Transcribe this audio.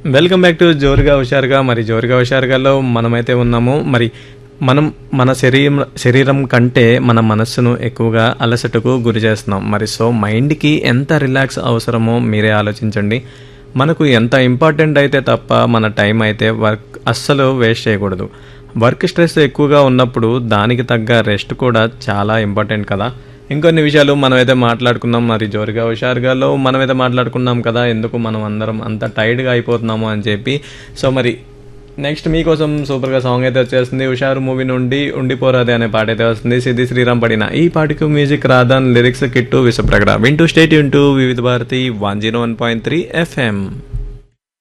welcome back to జోరుగా హుషారుగా మరి జోరుగా హుషారుగాలో మనమైతే ఉన్నాము మరి మనం మన శరీరం శరీరం కంటే మన మనస్సును ఎక్కువగా అలసటకు గురి చేస్తున్నాం మరి సో మైండ్కి ఎంత రిలాక్స్ అవసరమో మీరే ఆలోచించండి మనకు ఎంత ఇంపార్టెంట్ అయితే తప్ప మన టైం అయితే వర్క్ అస్సలు వేస్ట్ చేయకూడదు వర్క్ స్ట్రెస్ ఎక్కువగా ఉన్నప్పుడు దానికి తగ్గ రెస్ట్ కూడా చాలా ఇంపార్టెంట్ కదా ఇంకొన్ని విషయాలు మనమైతే మాట్లాడుకున్నాం మరి జోరుగా హుషారుగాలో మనమైతే మాట్లాడుకున్నాం కదా ఎందుకు మనం అందరం అంత టైర్డ్గా అయిపోతున్నాము అని చెప్పి సో మరి నెక్స్ట్ మీకోసం సూపర్గా సాంగ్ అయితే వచ్చేస్తుంది హుషారు మూవీ నుండి ఉండిపోరాదే అనే పాట అయితే వస్తుంది సిద్ధి శ్రీరామ్ పడిన ఈ పాటకు మ్యూజిక్ రాధాన్ లిరిక్స్ కిట్టు విశ్వప్రగడ వింటూ stay tuned Vividh Bharati one zero one point three FM